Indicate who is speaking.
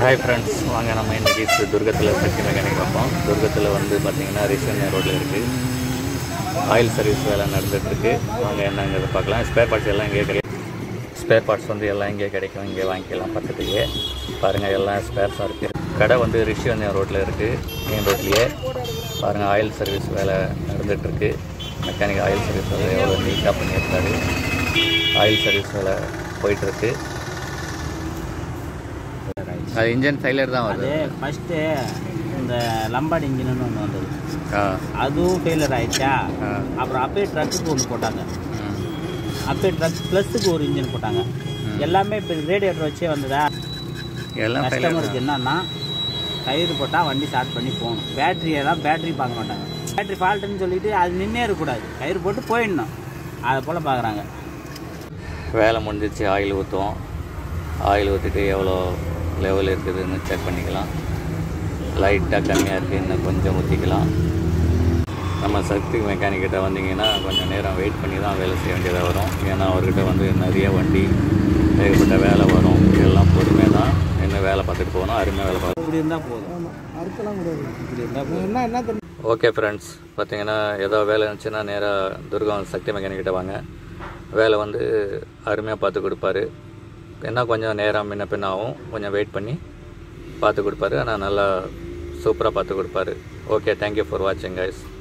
Speaker 1: hi friends வாங்க நம்ம இன்றைக்கி துர்கத்தில் சக்தி மெக்கானிக் பார்ப்போம் துர்கத்தில் வந்து பார்த்தீங்கன்னா ரிஷன் ரோட்டில் இருக்குது ஆயில் சர்வீஸ் வேலை நடந்துகிட்ருக்கு வாங்க என்னங்கிறத பார்க்கலாம் ஸ்பேர் பார்ட்ஸ் எல்லாம் இங்கே கிடைக்கும் ஸ்பேர் பார்ட்ஸ் வந்து எல்லாம் இங்கே கிடைக்கும் இங்கே வாங்கிக்கலாம் பக்கத்துலேயே பாருங்கள் எல்லாம் ஸ்பேர்ஸாக இருக்குது கடை வந்து ரிஷிவந்தியா ரோட்டில் இருக்குது மெயின் ரோட்லேயே பாருங்கள் ஆயில் சர்வீஸ் வேலை நடந்துகிட்ருக்கு மெக்கானிக் ஆயில் சர்வீஸ் வேலை எவ்வளோ நீட்டாக பண்ணியிருக்காரு ஆயில் சர்வீஸ் வேலை போயிட்டுருக்கு அது இன்ஜின் ஃபெயிலியர் தான்
Speaker 2: அது
Speaker 1: வருது
Speaker 2: ஃபஸ்ட்டு இந்த லம்பாடி இன்ஜின்னு ஒன்று வந்தது
Speaker 1: ஆ
Speaker 2: அதுவும் ஃபெயிலியர் ஆயிடுச்சா
Speaker 1: ஆ
Speaker 2: அப்புறம் அப்பே ட்ரக்குக்கு ஒன்று போட்டாங்க
Speaker 1: ம்
Speaker 2: அப்பே ட்ரக் ப்ளஸுக்கு ஒரு இன்ஜின் போட்டாங்க எல்லாமே இப்போ ரேடியேட்டர் வச்சே வந்ததா
Speaker 1: எல்லாம் ஃபெயிலியர்
Speaker 2: கஸ்டமருக்கு என்னன்னா கயிறு போட்டால் வண்டி ஸ்டார்ட் பண்ணி போகணும் பேட்டரியெல்லாம் பேட்டரி பார்க்க மாட்டாங்க பேட்டரி ஃபால்ட்டுன்னு சொல்லிட்டு அது நின்னே இருக்கக்கூடாது கயிறு போட்டு போயிடணும் அதை போல் பார்க்குறாங்க
Speaker 1: வேலை முடிஞ்சிச்சு ஆயில் ஊற்றுவோம் ஆயில் ஊற்றிட்டு எவ்வளோ லெவல் இருக்குதுன்னு செக் பண்ணிக்கலாம் லைட்டாக கம்மியாக இருக்குது இன்னும் கொஞ்சம் ஊற்றிக்கலாம் நம்ம சக்தி மெக்கானிக்கிட்ட வந்தீங்கன்னா கொஞ்சம் நேரம் வெயிட் பண்ணி தான் வேலை செய்ய வேண்டியதாக வரும் ஏன்னா அவர்கிட்ட வந்து நிறைய வண்டி ஏகப்பட்ட வேலை வரும் இதெல்லாம் பொறுமையாக தான் என்ன வேலை பார்த்துட்டு போகணும் அருமையாக வேலை பார்க்கணும்
Speaker 2: இப்படி இருந்தால் போதும் இப்படி இருந்தால் போதும்
Speaker 1: ஓகே ஃப்ரெண்ட்ஸ் பார்த்தீங்கன்னா ஏதோ வேலை இருந்துச்சுன்னா நேராக துர்கம் சக்தி மெக்கானிக்கிட்ட வாங்க வேலை வந்து அருமையாக பார்த்து கொடுப்பாரு என்ன கொஞ்சம் நேரம் முன்ன பின்ன ஆகும் கொஞ்சம் வெயிட் பண்ணி பார்த்து கொடுப்பாரு ஆனால் நல்லா சூப்பராக பார்த்து கொடுப்பாரு ஓகே தேங்க்யூ ஃபார் வாட்சிங் கைஸ்